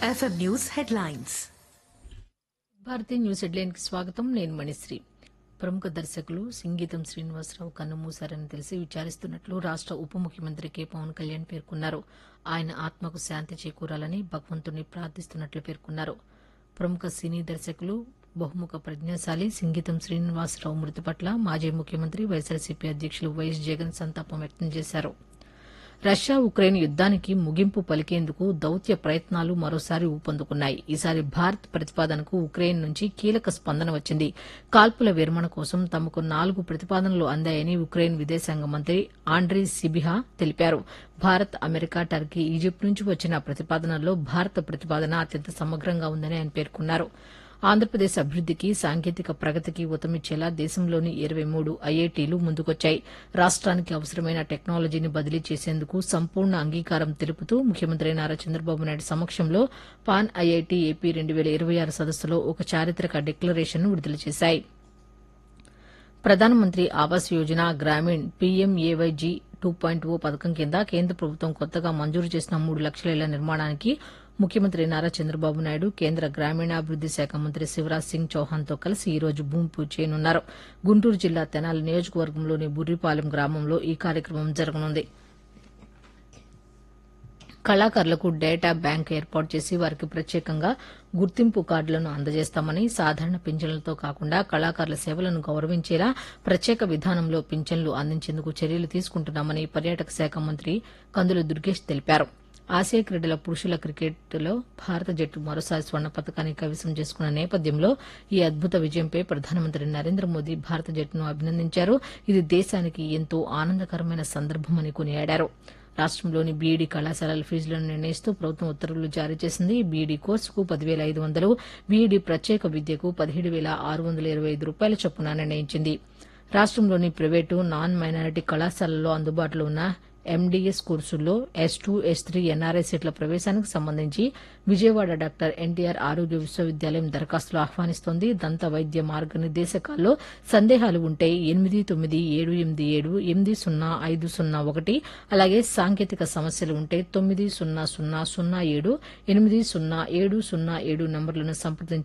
FM News headlines. భారతీయ news హెడ్లైన్కి స్వాగతం నేను మణిశ్రీ ప్రముఖ దర్శకులు సంగీతం శ్రీనివాసరావు కన్నుమూశారని తెలిసి విచారిస్తున్నట్లు రాష్ట ఉప ముఖ్యమంత్రి కె పవన్ కళ్యాణ్ పేర్కొన్నారు ఆయన ఆత్మకు శాంతి చేకూరాలని భగవంతుని ప్రార్థిస్తున్నట్లు పేర్కొన్నారు ప్రముఖ సినీ దర్శకులు బహుముఖ ప్రజ్ఞాశాలి సంగీతం శ్రీనివాసరావు మృతి పట్ల మాజీ ముఖ్యమంత్రి వైఎస్సార్సీపీ అధ్యక్షులు వైఎస్ జగన్ సంతాపం వ్యక్తం చేశారు రష్యా ఉక్రెయిన్ యుద్దానికి ముగింపు పలికేందుకు దౌత్య ప్రయత్నాలు మరోసారి ఊపందుకున్నాయి ఈసారి భారత్ ప్రతిపాదనకు ఉక్రెయిన్ నుంచి కీలక స్పందన వచ్చింది కాల్పుల విరమణ కోసం తమకు నాలుగు ప్రతిపాదనలు అందాయని ఉక్రెయిన్ విదేశాంగ మంత్రి ఆండ్రీ సిబిహా తెలిపారు భారత్ అమెరికా టర్కీ ఈజిప్ట్ నుంచి వచ్చిన ప్రతిపాదనల్లో భారత ప్రతిపాదన అత్యంత సమగ్రంగా ఉందని ఆయన పేర్కొన్నారు ఆంధ్రప్రదేశ్ అభివృద్దికి సాంకేతిక ప్రగతికి ఊతమిచ్చేలా దేశంలోని ఇరవై మూడు ఐఐటీలు ముందుకొచ్చాయి రాష్ట్రానికి అవసరమైన టెక్నాలజీని బదిలీ చేసేందుకు సంపూర్ణ అంగీకారం తెలుపుతూ ముఖ్యమంత్రి నారా చంద్రబాబు నాయుడు సమక్షంలో పాన్ ఐఐటీ ఏపీ రెండు వేల ఇరవై ఆరు సదస్సులో ఒక చారిత్రక డిక్లరేషన్ను విడుదల చేశాయి Pradhan Mantri Awas Yojana Gramin PMAYG two point O పథకం కింద కేంద్ర ప్రభుత్వం కొత్తగా మంజూరు చేసిన మూడు లక్షల ఇళ్ల నిర్మాణానికి ముఖ్యమంత్రి నారా చంద్రబాబు నాయుడు కేంద్ర గ్రామీణాభివృద్ది శాఖ మంత్రి శివరాజ్ సింగ్ చౌహాన్తో కలిసి ఈ రోజు భూమి పూజ చేయనున్నారు గుంటూరు జిల్లా తెనాలి నియోజకవర్గంలోని బుర్రిపాలెం గ్రామంలో ఈ కార్యక్రమం జరగనుంది కళాకారులకు డేటా బ్యాంక్ ఏర్పాటు చేసి వారికి ప్రత్యేకంగా గుర్తింపు కార్డులను అందజేస్తామని సాధారణ పింఛన్లతో కాకుండా కళాకారుల సేవలను గౌరవించేలా ప్రత్యేక విధానంలో పింఛన్లు అందించేందుకు చర్యలు తీసుకుంటున్నామని పర్యాటక శాఖ మంత్రి కందుల దుర్గేష్ తెలిపారు ఆసియా క్రీడల పురుషుల క్రికెట్లో భారత జట్టు మరోసారి స్వర్ణ పథకాన్ని కైవసం చేసుకున్న నేపథ్యంలో ఈ అద్భుత విజయంపై ప్రధానమంత్రి నరేంద్ర మోదీ భారత జట్టును అభినందించారు ఇది దేశానికి ఎంతో ఆనందకరమైన సందర్భమని కొనియాడారు రాష్టంలోని బీఈడీ కళాశాలల ఫీజులను నిర్ణయిస్తూ ప్రభుత్వం ఉత్తర్వులు జారీ చేసింది బీఈడీ కోర్సుకు పదివేల ఐదు వందలు బీఈడీ ప్రత్యేక విద్యకు పదిహేడు వేల ఆరు వందల ఇరవై ఐదు రూపాయల చొప్పున నిర్ణయించింది రాష్టంలోని ప్రైవేటు నాన్ మైనారిటీ కళాశాలల్లో అందుబాటులో ఉన్న ఎండీఎస్ కోర్సుల్లో S two S three NRI సీట్ల ప్రవేశానికి సంబంధించి విజయవాడ డాక్టర్ ఎన్టీఆర్ ఆరోగ్య విశ్వవిద్యాలయం దరఖాస్తులు ఆహ్వానిస్తోంది దంత వైద్య మార్గనిర్దేశకాల్లో సందేహాలు ఉంటే ఎనిమిది తొమ్మిది ఏడు ఎనిమిది ఏడు ఎనిమిది సున్నా ఐదు సున్నా ఒకటి అలాగే సాంకేతిక సమస్యలు ఉంటే తొమ్మిది సున్నా సున్నా సున్నా ఏడు ఎనిమిది సున్నా ఏడు సున్నా ఏడు నంబర్లను సంప్రదించి